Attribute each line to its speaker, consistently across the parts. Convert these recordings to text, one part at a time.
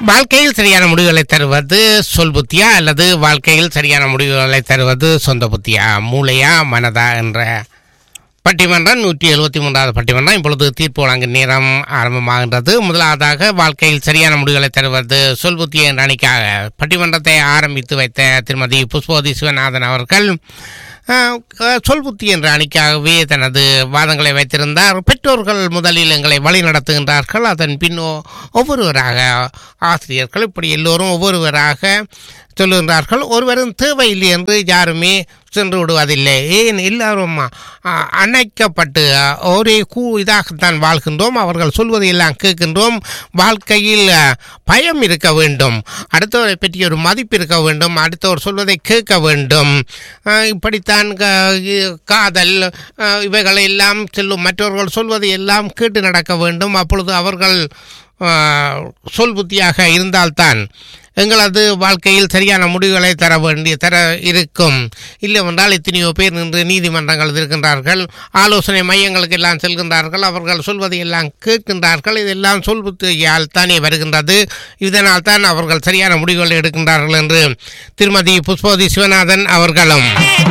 Speaker 1: வாழ்க்கையில் சரியான முடிவுகளை தருவது சொல் புத்தியா அல்லது வாழ்க்கையில் சரியான முடிவுகளை தருவது சொந்த புத்தியா மூளையா மனதா என்ற பட்டிமன்றம் நூற்றி எழுபத்தி மூன்றாவது பட்டிமன்றம் இப்பொழுது தீர்ப்பு வழங்கும் நேரம் ஆரம்பமாகின்றது முதலாவதாக வாழ்க்கையில் சரியான முடிவுகளை தருவது சொல் புத்தி என்ற அணிக்காக பட்டிமன்றத்தை ஆரம்பித்து வைத்த திருமதி புஷ்பவதி சிவநாதன் அவர்கள் அஹ், அஹ், சொல் புத்தி என்ற அணிக்காகவே தனது வாதங்களை வைத்திருந்தார் பெற்றோர்கள் முதலில் எங்களை வழி நடத்துகின்றார்கள் அதன் பின் ஒ- ஒவ்வொருவராக ஆசிரியர்கள் இப்படி எல்லோரும் ஒவ்வொருவராக சொல்லுகின்றார்கள் ஒருவரும் தேவையில்லை என்று யாருமே சென்று விடுவதில்லை ஏன் எல்லாரும் அ, அணைக்கப்பட்டு அ, ஒரே கூ இதாகத்தான் வாழ்கின்றோம் அவர்கள் சொல்வதை எல்லாம் கேட்கின்றோம் வாழ்க்கையில் அ, பயம் இருக்க வேண்டும் அடுத்தவரை பற்றி ஒரு மதிப்பு இருக்க வேண்டும் அடுத்தவர் சொல்வதை கேட்க வேண்டும் அ, இப்படித்தான் க- இ- காதல் அ, இவைகளை எல்லாம் செல்லும் மற்றவர்கள் சொல்வதை எல்லாம் கேட்டு நடக்க வேண்டும் அப்பொழுது அவர்கள் ஆ, சொல் புத்தியாக இருந்தால்தான் எங்களது வாழ்க்கையில் சரியான முடிவுகளை தர வேண்டிய தர இருக்கும் இல்லை என்றால் எத்தனையோ பேர் நின்று நீதிமன்றங்கள் இருக்கின்றார்கள் ஆலோசனை மையங்களுக்கு எல்லாம் செல்கின்றார்கள் அவர்கள் சொல்வதை எல்லாம் கேட்கின்றார்கள் இதெல்லாம் சொல் புத்தியால் தானே வருகின்றது இதனால் தான் அவர்கள் சரியான முடிவுகளை எடுக்கின்றார்கள் என்று திருமதி புஷ்பவதி சிவநாதன் அவர்களும்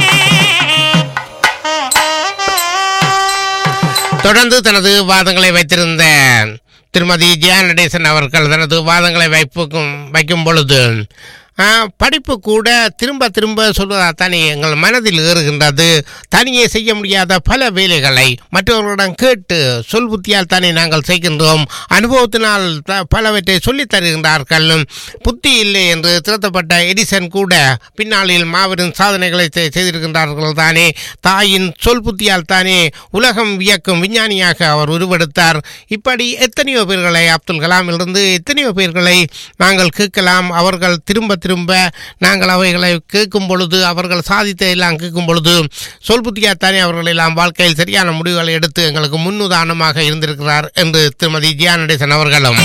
Speaker 1: தொடர்ந்து தனது வாதங்களை வைத்திருந்த திருமதி ஜெயா நடேசன் அவர்கள் தனது வாதங்களை வைப்புக்கும் வைக்கும் பொழுது ஆ, படிப்பு கூட திரும்ப திரும்ப சொல்வதாத்தானே எங்கள் மனதில் ஏறுகின்றது தனியே செய்ய முடியாத பல வேலைகளை மற்றவர்களிடம் கேட்டு சொல் புத்தியால் தானே நாங்கள் செய்கின்றோம் அனுபவத்தினால் த- பலவற்றை சொல்லித் தருகின்றார்கள் புத்தி இல்லை என்று திருத்தப்பட்ட எடிசன் கூட பின்னாளில் மாபெரும் சாதனைகளை செ- செய்திருக்கின்றார்கள் தானே தாயின் சொல் புத்தியால் தானே உலகம் வியக்கும் விஞ்ஞானியாக அவர் உருவெடுத்தார் இப்படி எத்தனையோ பேர்களை அப்துல் கலாமிலிருந்து எத்தனையோ பேர்களை நாங்கள் கேட்கலாம் அவர்கள் திரும்ப திரும்ப நாங்கள் அவைகளை கேட்கும் பொழுது அவர்கள் சாதித்த எல்லாம் கேட்கும் பொழுது சொல் புத்தியாத்தானே அவர்கள் எல்லாம் வாழ்க்கையில் சரியான முடிவுகளை எடுத்து எங்களுக்கு முன்னுதாரணமாக இருந்திருக்கிறார் என்று திருமதி ஜியா நடேசன் அவர்களும்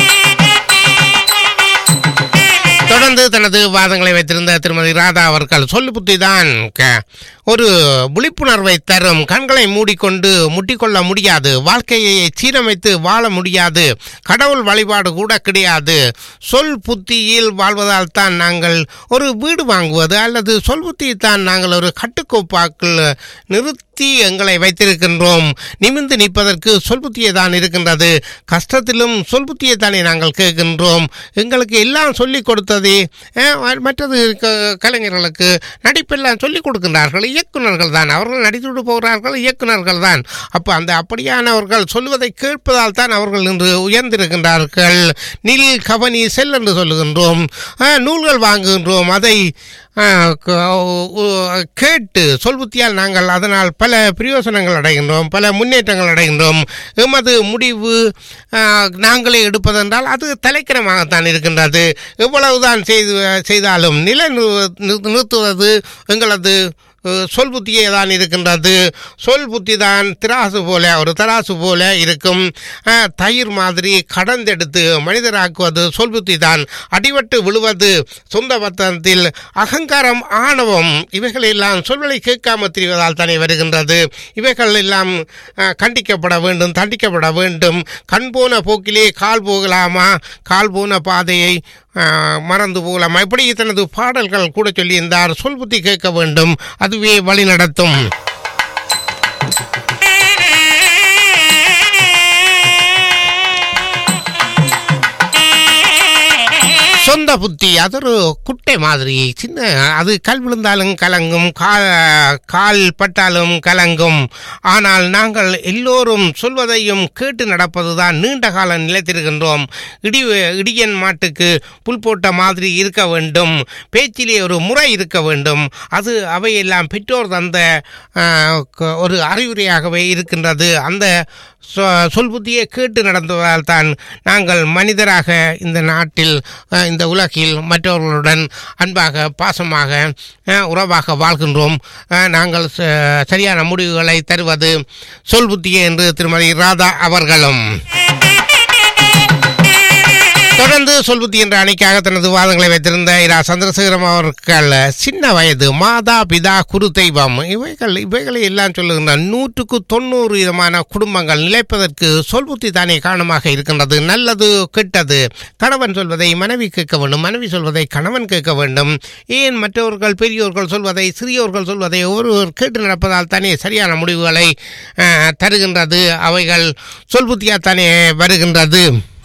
Speaker 1: தொடர்ந்து தனது வாதங்களை வைத்திருந்த திருமதி ராதா அவர்கள் சொல்லு புத்தி தான் ஒரு விழிப்புணர்வை தரும் கண்களை மூடிக்கொண்டு முட்டிக்கொள்ள முடியாது வாழ்க்கையை சீரமைத்து வாழ முடியாது கடவுள் வழிபாடு கூட கிடையாது சொல் புத்தியில் வாழ்வதால் தான் நாங்கள் ஒரு வீடு வாங்குவது அல்லது சொல் புத்தியை தான் நாங்கள் ஒரு கட்டுக்கோப்பாக்கள் நிறுத்தி எங்களை வைத்திருக்கின்றோம் நிமிர்ந்து நிற்பதற்கு சொல் புத்தியே தான் இருக்கின்றது கஷ்டத்திலும் சொல் புத்தியை தானே நாங்கள் கேட்கின்றோம் எங்களுக்கு எல்லாம் சொல்லிக் கொடுத்ததே அஹ், மற்றது க- கலைஞர்களுக்கு நடிப்பெல்லாம் சொல்லிக் கொடுக்கின்றார்கள் இயக்குனர்கள் தான் அவர்கள் நடித்துவிட்டு போகிறார்கள் இயக்குனர்கள் தான் அப்போ அந்த அப்படியானவர்கள் சொல்லுவதை கேட்பதால் தான் அவர்கள் இன்று உயர்ந்திருக்கின்றார்கள் நில் கவனி செல் என்று சொல்லுகின்றோம் அஹ், நூல்கள் வாங்குகின்றோம் அதை அஹ், க- உ- கேட்டு சொல்புத்தியால் நாங்கள் அதனால் பல பிரயோசனங்கள் அடைகின்றோம் பல முன்னேற்றங்கள் அடைகின்றோம் எமது முடிவு அஹ், நாங்களே எடுப்பதென்றால் அது தலைக்கணமாகத்தான் இருக்கின்றது எவ்வளவுதான் செய்து செய்தாலும் நிலை நிறுத்துவது எங்களது அஹ், சொல் புத்தியே தான் இருக்கின்றது சொல் புத்தி தான் திராசு போல ஒரு தராசு போல இருக்கும் அஹ், தயிர் மாதிரி கடந்தெடுத்து மனிதராக்குவது சொல் புத்தி தான் அடிபட்டு விழுவது சொந்த பத்தனத்தில் அகங்காரம் ஆணவம் இவைகள் எல்லாம் சொல்வதை கேட்காம திரிவதால் தானே வருகின்றது இவைகள் எல்லாம் அஹ், கண்டிக்கப்பட வேண்டும் தண்டிக்கப்பட வேண்டும் கண் போன போக்கிலே கால் போகலாமா கால் போன பாதையை அஹ், மறந்து போகலாமா இப்படி தனது பாடல்கள் கூட சொல்லியிருந்தார் சொல் புத்தி கேட்க வேண்டும் அதுவே வழி நடத்தும் சொந்த புத்தி அது ஒரு குட்டை மாதிரி சின்ன அது கல் விழுந்தாலும் கலங்கும் கால் கால் பட்டாலும் கலங்கும் ஆனால் நாங்கள் எல்லோரும் சொல்வதையும் கேட்டு நடப்பதுதான் நீண்ட காலம் நிலைத்திருக்கின்றோம் இடி இடியன் மாட்டுக்கு புல் போட்ட மாதிரி இருக்க வேண்டும் பேச்சிலே ஒரு முறை இருக்க வேண்டும் அது அவையெல்லாம் பெற்றோர் தந்த ஆஹ், க- ஒரு அறிவுரையாகவே இருக்கின்றது அந்த சொ- சொல் புத்தியை கேட்டு நடந்ததால் தான் நாங்கள் மனிதராக இந்த நாட்டில் அஹ், இந்த உலகில் மற்றவர்களுடன் அன்பாக பாசமாக அஹ், உறவாக வாழ்கின்றோம் அஹ், நாங்கள் ச- சரியான முடிவுகளை தருவது சொல் புத்தியே என்று திருமதி ராதா அவர்களும் தொடர்ந்து சொல்புத்தி என்ற அணிக்காக தனது வாதங்களை வைத்திருந்த இரா சந்திரசேகரம் அவர்கள் சின்ன வயது மாதா பிதா குரு தெய்வம் இவைகள் இவைகளை எல்லாம் சொல்லுகின்ற நூற்றுக்கு தொண்ணூறு விதமான குடும்பங்கள் நிலைப்பதற்கு சொல்புத்தி தானே காரணமாக இருக்கின்றது நல்லது கெட்டது கணவன் சொல்வதை மனைவி கேட்க வேண்டும் மனைவி சொல்வதை கணவன் கேட்க வேண்டும் ஏன் மற்றவர்கள் பெரியோர்கள் சொல்வதை சிறியோர்கள் சொல்வதை ஒருவர் கேட்டு நடப்பதால் தானே சரியான முடிவுகளை அஹ், தருகின்றது அவைகள் சொல்புத்தியாத்தானே வருகின்றது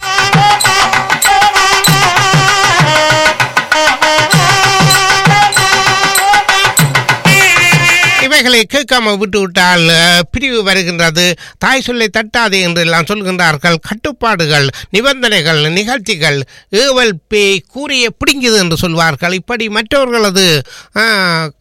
Speaker 1: இவைகளை கேட்காம விட்டு விட்டால் அஹ், பிரிவு வருகின்றது தாய் சொல்லை தட்டாதே என்று எல்லாம் சொல்கின்றார்கள் கட்டுப்பாடுகள் நிபந்தனைகள் நிகழ்ச்சிகள் ஏவல் பேய் கூறிய பிடிங்குது என்று சொல்வார்கள் இப்படி மற்றவர்களது அஹ்,